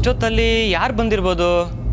ಇಷ್ಟೊತ್ತಲ್ಲಿ ಯಾರು ಬಂದಿರ್ಬೋದು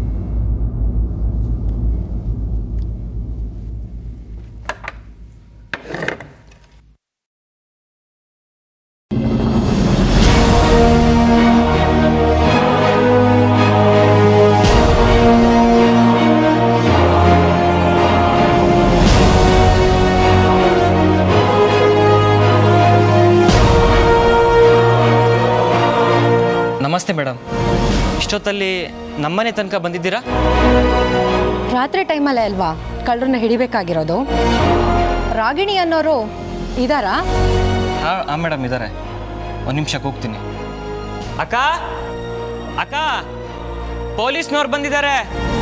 ನಮಸ್ತೆ ಮೇಡಮ್ ಇಷ್ಟೊತ್ತಲ್ಲಿ ನಮ್ಮನೆ ತನಕ ಬಂದಿದ್ದೀರಾ ರಾತ್ರಿ ಟೈಮಲ್ಲೇ ಅಲ್ವಾ ಕಳ್ಳರನ್ನ ಹಿಡಿಬೇಕಾಗಿರೋದು ರಾಗಿಣಿ ಅನ್ನೋರು ಇದಾರಾ ಹಾಂ ಹಾಂ ಮೇಡಮ್ ಇದ್ದಾರೆ ಒಂದು ನಿಮಿಷಕ್ಕೆ ಹೋಗ್ತೀನಿ ಅಕ್ಕ ಅಕ್ಕ ಪೊಲೀಸ್ನವ್ರು ಬಂದಿದ್ದಾರೆ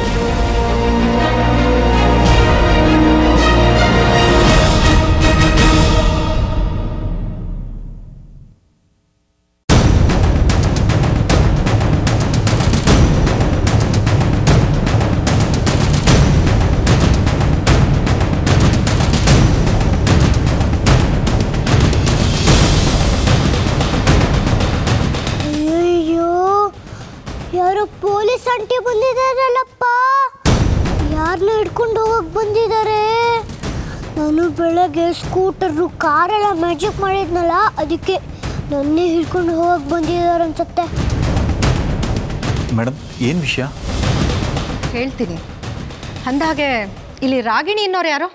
ಅಯ್ಯಯ್ಯೋ ಯಾರೋ ಪೊಲೀಸ್ ಆಂಟಿ ಬಂದಿದ್ದಾರಲ್ಲಪ್ಪ ಯಾರನ್ನ ಹಿಡ್ಕೊಂಡು ಹೋಗಕ್ ಬಂದಿದ್ದಾರೆ ನಾನು ಬೆಳಗ್ಗೆ ಸ್ಕೂಟರು ಕಾರೆಲ್ಲ ಮ್ಯಾಜಿಕ್ ಮಾಡಿದ್ನಲ್ಲ ಅದಕ್ಕೆ ನನ್ನೇ ಹಿಡ್ಕೊಂಡು ಹೋಗಕ್ ಬಂದಿದ್ದಾರೆ ಅನ್ಸುತ್ತೆ ಮೇಡಮ್ ಏನು ವಿಷಯ ಹೇಳ್ತೀನಿ ಅಂದಹಾಗೆ ಇಲ್ಲಿ ರಾಗಿಣಿ ಅನ್ನೋರು ಯಾರು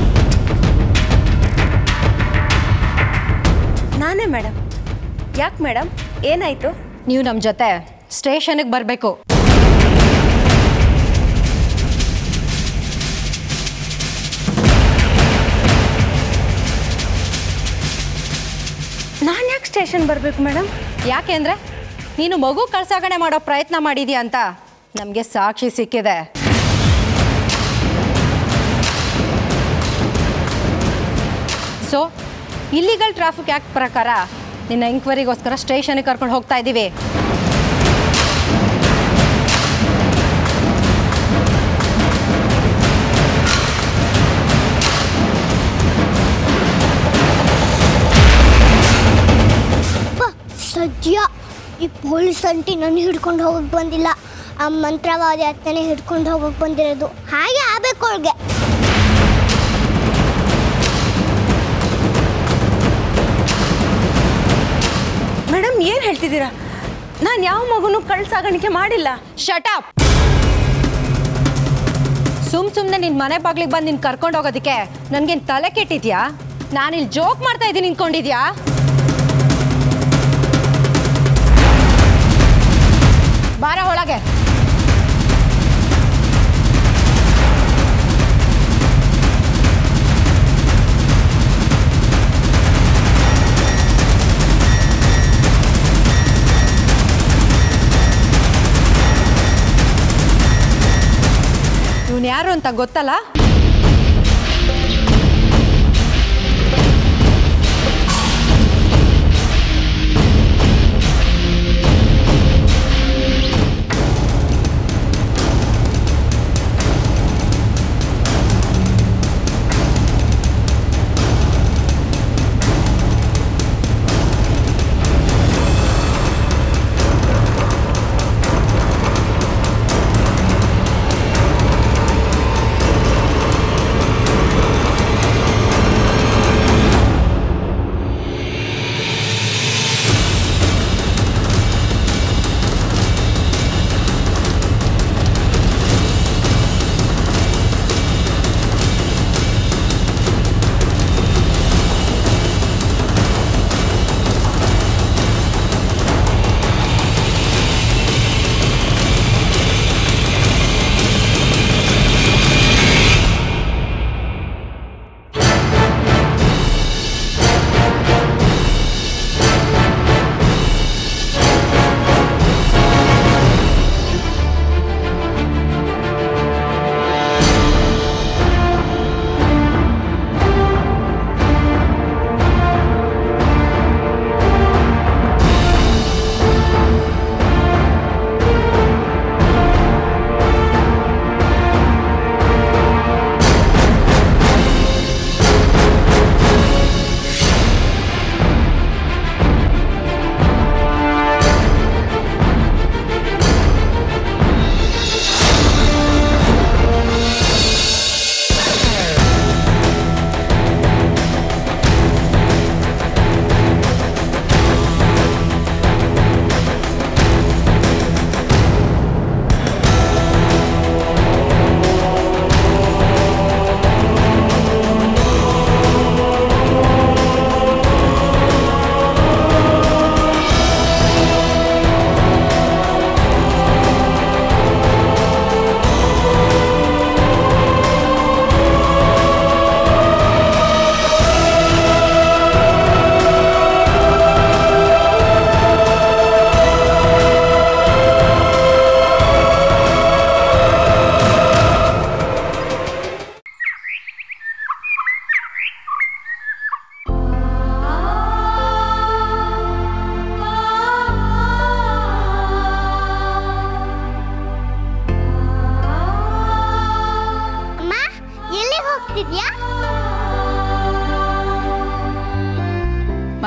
ನಾನೇ ಮೇಡಮ್ ಯಾಕೆ ಮೇಡಮ್ ಏನಾಯಿತು ನೀವು ನಮ್ಮ ಜೊತೆ ಸ್ಟೇಷನ್ಗೆ ಬರಬೇಕು ನಾನು ಯಾಕೆ ಸ್ಟೇಷನ್ ಬರಬೇಕು ಮೇಡಮ್ ಯಾಕೆ ಅಂದರೆ ನೀನು ಮಗು ಕಳ್ಸಾಗಣೆ ಮಾಡೋ ಪ್ರಯತ್ನ ಮಾಡಿದ್ಯಾ ಅಂತ ನಮಗೆ ಸಾಕ್ಷಿ ಸಿಕ್ಕಿದೆ ಸೊ ಇಲ್ಲಿಗಲ್ ಟ್ರಾಫಿಕ್ ಆ್ಯಕ್ಟ್ ಪ್ರಕಾರ ನಿನ್ನ ಎಂಕ್ವೈರಿಗೋಸ್ಕರ ಸ್ಟೇಷನ್ಗೆ ಕರ್ಕೊಂಡು ಹೋಗ್ತಾ ಇದ್ದೀವಿ ಅಪ್ಪ ಸದ್ಯ ಈ ಪೊಲೀಸ್ ಆಂಟಿ ನನ್ನ ಹಿಡ್ಕೊಂಡು ಹೋಗಕ್ ಬಂದಿಲ್ಲ ಆ ಮಂತ್ರವಾದಿ ಹತ್ತನೇ ಹಿಡ್ಕೊಂಡು ಹೋಗಕ್ ಬಂದಿರೋದು ಹಾಗೆ ಆಗ್ಬೇಕು ಅವಳಿಗೆ ಮೇಡಮ್ ಏನು ಹೇಳ್ತಿದ್ದೀರಾ ನಾನು ಯಾವ ಮಗುನೂ ಕಳ್ಳ ಸಾಗಾಣಿಕೆ ಮಾಡಿಲ್ಲ ಶಟಪ್ ಸುಮ್ ಸುಮ್ಮನೆ ನಿನ್ನ ಮನೆ ಬಾಗ್ಲಿಗೆ ಬಂದು ನಿನ್ನ ಕರ್ಕೊಂಡು ಹೋಗೋದಕ್ಕೆ ನನಗೇನು ತಲೆ ಕೆಟ್ಟಿದ್ಯಾ ನಾನಿಲ್ಲಿ ಜೋಕ್ ಮಾಡ್ತಾ ಇದ್ದೀನಿ ನಿಂತ್ಕೊಂಡಿದ್ಯಾ ಬಾರ ಒಳಗೆ ಇವನು ಯಾರು ಅಂತ ಗೊತ್ತಲ್ಲ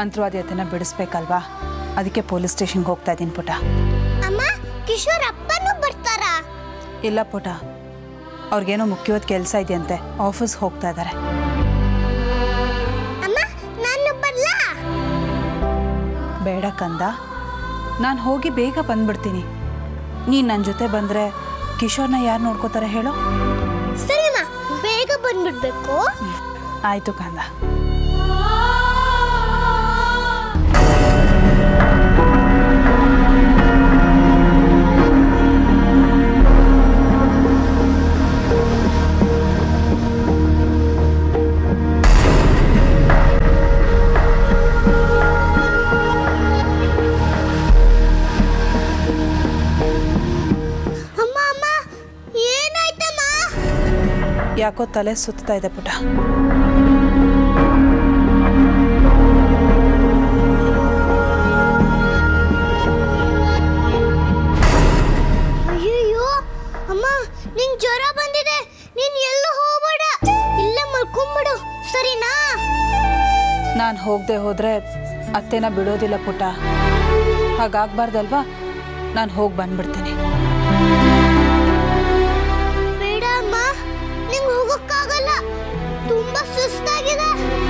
ಮಂತ್ರವಾದಿ ಅದನ್ನು ಬಿಡಿಸ್ಬೇಕಲ್ವಾ ಅದಕ್ಕೆ ಪೊಲೀಸ್ ಸ್ಟೇಷನ್ಗೆ ಹೋಗ್ತಾ ಇದ್ದೀನಿ ಪುಟ ಅಮ್ಮ ಕಿಶೋರ್ ಅಪ್ಪನೂ ಬರ್ತಾರಾ ಇಲ್ಲ ಪುಟ ಅವ್ರಿಗೇನೋ ಮುಖ್ಯವಾದ ಕೆಲಸ ಇದೆಯಂತೆ ಆಫೀಸ್ಗೆ ಹೋಗ್ತಾ ಇದ್ದಾರೆ ಅಮ್ಮ ನಾನು ಬರ್ಲಾ ಬೇಡ ಕಂದ ನಾನು ಹೋಗಿ ಬೇಗ ಬಂದ್ಬಿಡ್ತೀನಿ ನೀನು ನನ್ನ ಜೊತೆ ಬಂದರೆ ಕಿಶೋರ್ನ ಯಾರು ನೋಡ್ಕೋತಾರೆ ಹೇಳು ಸರಿಮ್ಮ ಬೇಗ ಬಂದ್ಬಿಡ್ಬೇಕು ಆಯಿತು ಕಂದ ಅಮ್ಮ ಅಮ್ಮ ಏನಾಯ್ತಮ್ಮ ಯಾಕೋ ತಲೆ ಸುತ್ತಾ ಇದೆ ಪುಟ ಅಯ್ಯಯ್ಯೋ ಅಮ್ಮ ನಿಂಗ್ ಜ್ವರ ಬಂದಿದೆ ನೀನ್ ಎಲ್ಲೂ ಹೋಗ್ಬೇಡ ಇಲ್ಲೇ ಮಲ್ಕೊಂಬಿಡು ಸರಿನಾ ನಾನು ಹೋಗದೆ ಹೋದರೆ ಅತ್ತೆನ ಬಿಡೋದಿಲ್ಲ ಪುಟ ಹಾಗಾಗ್ಬಾರ್ದಲ್ವಾ ನಾನು ಹೋಗಿ ಬಂದ್ಬಿಡ್ತೀನಿ ಬೇಡ ಅಮ್ಮ ನಿಂಗ್ ಹೋಗಕ್ಕಾಗಲ್ಲ ತುಂಬಾ ಸುಸ್ತಾಗಿದೆ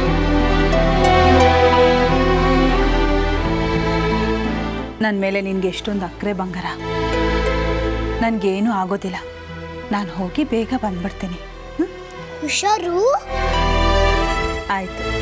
ನನ್ನ ಮೇಲೆ ನಿನಗೆ ಎಷ್ಟೊಂದು ಅಕ್ರೆ ಬಂಗಾರ ನನಗೇನೂ ಆಗೋದಿಲ್ಲ ನಾನು ಹೋಗಿ ಬೇಗ ಬಂದ್ಬಿಡ್ತೀನಿ ಹ್ಞೂ ಹುಷಾರು ಆಯಿತು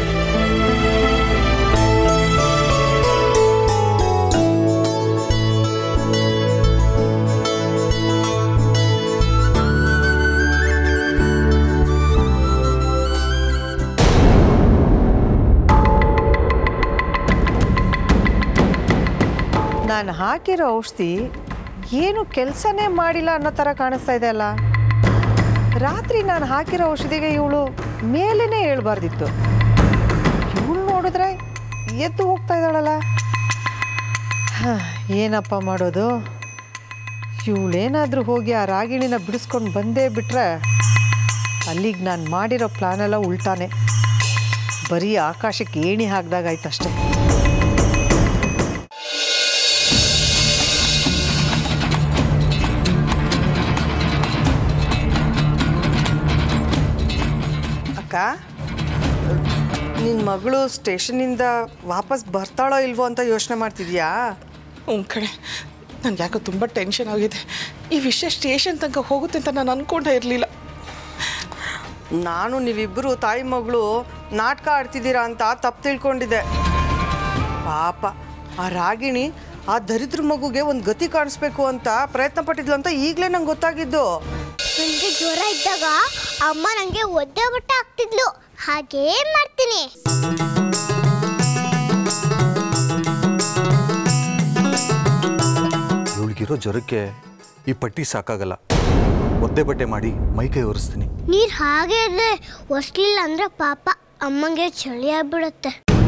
ನಾನು ಹಾಕಿರೋ ಔಷಧಿ ಏನು ಕೆಲಸನೇ ಮಾಡಿಲ್ಲ ಅನ್ನೋ ಥರ ಕಾಣಿಸ್ತಾ ಇದೆ ಅಲ್ಲ ರಾತ್ರಿ ನಾನು ಹಾಕಿರೋ ಔಷಧಿಗೆ ಇವಳು ಮೇಲೇ ಹೇಳ್ಬಾರ್ದಿತ್ತು ಇವಳು ನೋಡಿದ್ರೆ ಎದ್ದು ಹೋಗ್ತಾ ಇದ್ದಾಳಲ್ಲ ಹಾ, ಏನಪ್ಪ ಮಾಡೋದು ಇವಳೇನಾದರೂ ಹೋಗಿ ಆ ರಾಗಿಣಿನ ಬಿಡಿಸ್ಕೊಂಡು ಬಂದೇ ಬಿಟ್ರೆ ಅಲ್ಲಿಗೆ ನಾನು ಮಾಡಿರೋ ಪ್ಲಾನೆಲ್ಲ ಉಲ್ಟಾನೆ ಬರೀ ಆಕಾಶಕ್ಕೆ ಏಣಿ ಹಾಕ್ದಾಗಾಯ್ತಷ್ಟೇ ಅಕ್ಕ ನಿನ್ನ ಮಗಳು ಸ್ಟೇಷನಿಂದ ವಾಪಸ್ ಬರ್ತಾಳೋ ಇಲ್ವೋ ಅಂತ ಯೋಚನೆ ಮಾಡ್ತಿದ್ಯಾ ಹ್ಞೂ ಕಣೆ ನನಗೆ ಯಾಕೋ ತುಂಬ ಟೆನ್ಷನ್ ಆಗಿದೆ ಈ ವಿಷಯ ಸ್ಟೇಷನ್ ತನಕ ಹೋಗುತ್ತೆ ಅಂತ ನಾನು ಅಂದ್ಕೊಂಡೇ ಇರಲಿಲ್ಲ ನಾನು ನೀವಿಬ್ಬರು ತಾಯಿ ಮಗಳು ನಾಟಕ ಆಡ್ತಿದ್ದೀರಾ ಅಂತ ತಪ್ಪು ತಿಳ್ಕೊಂಡಿದ್ದೆ ಪಾಪ ಆ ರಾಗಿಣಿ ಆ ದರಿದ್ರ ಮಗುಗೆ ಒಂದು ಗತಿ ಕಾಣಿಸ್ಬೇಕು ಅಂತ ಪ್ರಯತ್ನ ಪಟ್ಟಿದ್ಲು ಅಂತ ಈಗಲೇ ನಂಗೆ ಗೊತ್ತಾಗಿದ್ದು ನನಗೆ ಜ್ವರ ಇದ್ದಾಗ ಅಮ್ಮ ನನಗೆ ಒದ್ದೆ ಬಟ್ಟೆ ಹಾಕ್ತಿದ್ಲು ಹಾಗೇ ಮಾಡ್ತೀನಿ ಇವಳಿಗಿರೋ ಜ್ವರಕ್ಕೆ ಈ ಪಟ್ಟಿ ಸಾಕಾಗಲ್ಲ ಒದ್ದೆ ಬಟ್ಟೆ ಮಾಡಿ ಮೈಕೈ ಒರೆಸ್ತೀನಿ ನೀರು ಹಾಗೆ ಇದ್ರೆ ಒಸ್ಲಿಲ್ಲ ಅಂದ್ರೆ ಪಾಪ ಅಮ್ಮಂಗೆ ಚಳಿ ಆಗ್ಬಿಡುತ್ತೆ